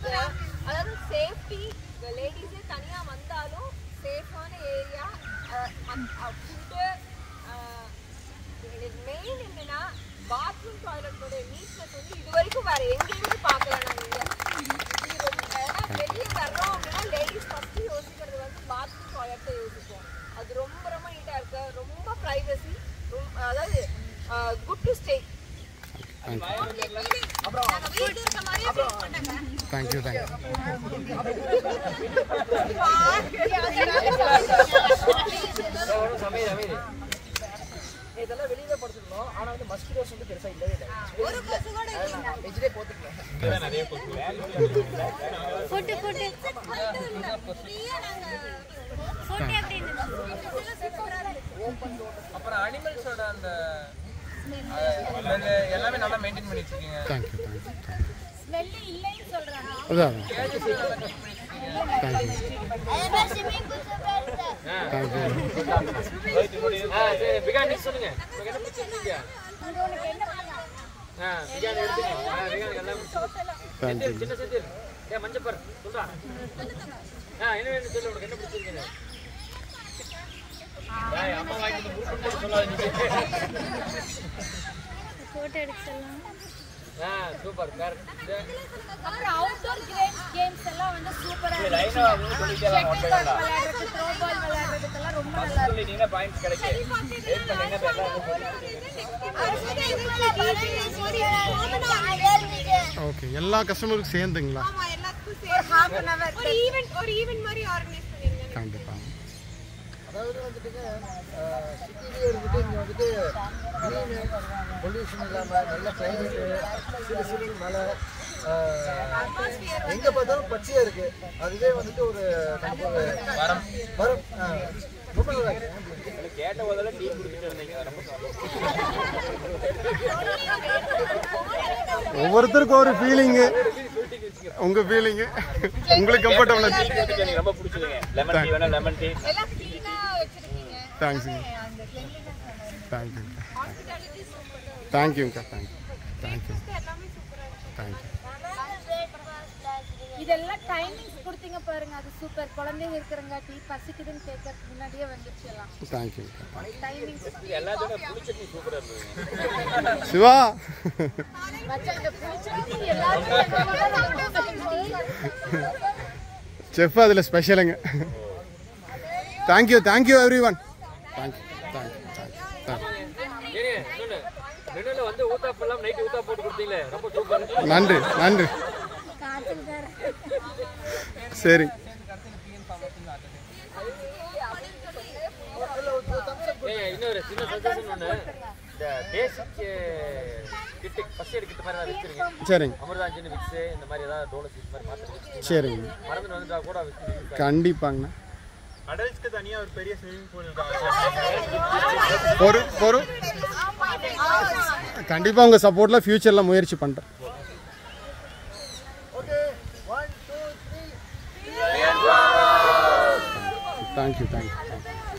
அந்த அதாவது சேஃப்டி லேடிஸே தனியா வந்தாலும் சேஃபான ஏரியா ஃபுட்டு மெயின் என்னன்னா பாத்ரூம் டாய்லெட்டோட நீட்னஸ் வந்து இது வரைக்கும் வேற எங்கேயுமே பார்க்கல நாங்க இங்க. இது ரொம்ப- ஏன்னா வெளியே வர்றோம் அப்படின்னா லேடிஸ் ஃபர்ஸ்ட் யோசிக்கிறது வந்து பாத்ரூம் டாய்லெட்டை யோசிப்போம் அது ரொம்ப ரொம்ப நீட்டா இருக்கு ரொம்ப ப்ரைவசி அதாவது good to stay thank you thank you அமைதி அமைதி இதெல்லாம் வெளியவே படுத்துக்கணும் ஆனா வந்து மஸ்கிட்டோஸ் வந்து பெருசா இல்லவே இல்லை ஒரு கொசு கூட இல்லை வெஜ்ஜிலே போத்துக்கலாம் ஃபோட்டோ ஃபோட்டோ ஃபோட்டோ எப்படி அப்புறம் அனிமல்ஸோட அந்த அது எல்லாமே நல்லா மெயின்டைன் பண்ணி வச்சிருக்கீங்க தேங்க்யூ தேங்க்யூ ஸ்மெல் இல்லைன்னு சொல்றாங்க அதான் தேங்க்யூ தேங்க்யூ ஆ சரி பிகான் நீங்க சொல்லுங்க உங்களுக்கு என்ன பிடிச்சிருக்கீங்க ஆ பிகான் எடுத்துங்க ஆ பிகான் எல்லாம் தேங்க்யூ செந்தில் சின்ன செந்தில் ஏ மஞ்சப்பர் சொல்றா ஆ என்ன வேணும் சொல்லு உனக்கு என்ன பிடிச்சிருக்கீங்க ஏய், அம்மா வாங்கிட்டு முறுக்கு சொல்லாதீங்க ஃபோட்டோ எடுக்க சொல்லலாம் ஆ சூப்பர் கரெக்ட் இந்த அப்புறம் அவுட்டோர் கேம்ஸ் கேம்ஸ் எல்லாம் வந்து சூப்பரா இருக்கு லைனா வந்து சொல்லிட்டே வாங்க ஒட்டை வேண்டாம் விளையாடுறது த்ரோ பால் விளையாடுறதுக்கெல்லாம் ரொம்ப நல்லா இருக்கு சொல்லிட்டீங்கன்னா பாயிண்ட்ஸ் கிடைக்கும் வெயிட் பண்ணீங்கன்னா இப்ப எல்லாரும் ஓகே எல்லா கஸ்டமருக்கும் சேர்ந்துங்களா ஒரு ஈவென்ட் ஒரு ஈவென்ட் மாதிரி ஆர்கனைஸ் பண்ணிருங்க கண்டிப்பாக அதாவது வந்துட்டுங்க சிட்டிலேயே இருந்துட்டு இங்கே வந்துட்டு க்ரீனு பொல்யூஷன் இல்லாமல் நல்ல கிளைமேட்டு சிறு சிறு மலை எங்கே பார்த்தாலும் பச்சையாக இருக்குது அதுவே வந்துட்டு ஒரு நமக்கு ஒரு வரம் வரும் ஆ, ரொம்ப நல்லா இருக்கு கேட்ட போதெல்லாம் டீ குடிச்சிட்டு இருந்தீங்க ரொம்ப ஒவ்வொருத்தருக்கும் ஒரு ஃபீலிங்கு உங்கள் ஃபீலிங்கு உங்களுக்கு கம்ஃபர்டபுளாக குடிச்சிட்டு எனக்கு ரொம்ப பிடிச்சதுங்க லெமன் டீ வேணா லெமன் டீ எல்லாம் க்ளீனா வச்சிருக்கீங்க தேங்க்ஸுங்க அந்த cleanliness தேங்க்யூ ஹாஸ்பிட்டாலிட்டி சூப்பர் தேங்க்யூங்கக்கா தேங்க்யூ தேங்க்யூ எல்லாமே சூப்பரா இருக்கு தேங்க்யூ இதெல்லாம் டைமிங்ஸ் கொடுத்தீங்க பாருங்க அது சூப்பர் குழந்தைங்க இருக்கிறங்காட்டி பசிக்குதுன்னு கேட்கறதுக்கு முன்னாடியே வந்துருச்சு எல்லாம் தேங்க்யூங்கக்கா டைமிங்ஸ் எல்லாத்தோட புளி சட்னி சூப்பரா இருந்ததுங்க சிவா மச்சான் இந்த புளிச்சட்னி எல்லாருமே செஃப் அதில் ஸ்பெஷலுங்க thank you thank you every one thank you thank you thank you ஏங்க சொல்லு மெனுல வந்து ஊத்தாப்பு எல்லாம் நைட் ஊத்தா போட்டு கொடுத்தீங்களே ரொம்ப சூப்பர் நன்றி நன்றி காய்ச்சல் சார் சரி ஏங்க இன்னொரு சின்ன சஜஷன் ஒண்ணு இந்த பேசிக் கிட்டு ஃபர்ஸ்ட் எய்ட் கிட்ட மாதிரி ஏதாவது வச்சிருங்க சரிங்க அமிர்தாஞ்சன் விக்ஸ் இந்த மாதிரி ஏதாவது டோலஸ் இந்த மாதிரி மாத்திரை வச்சிருக்கீங்க சரிங்க மறந்துட்டு வந்துட்டா கூட வச்சு கண்டிப்பாங்கண்ணா அடல்ட்ஸ்க்கு தனியா ஒரு பெரிய ஸ்விமிங் பூல் பொறு பொறு கண்டிப்பாக உங்கள் சப்போர்ட்டில் ஃப்யூச்சரில் முயற்சி பண்ணுறேன் தேங்க்யூ தேங்க்யூ தேங்க்யூ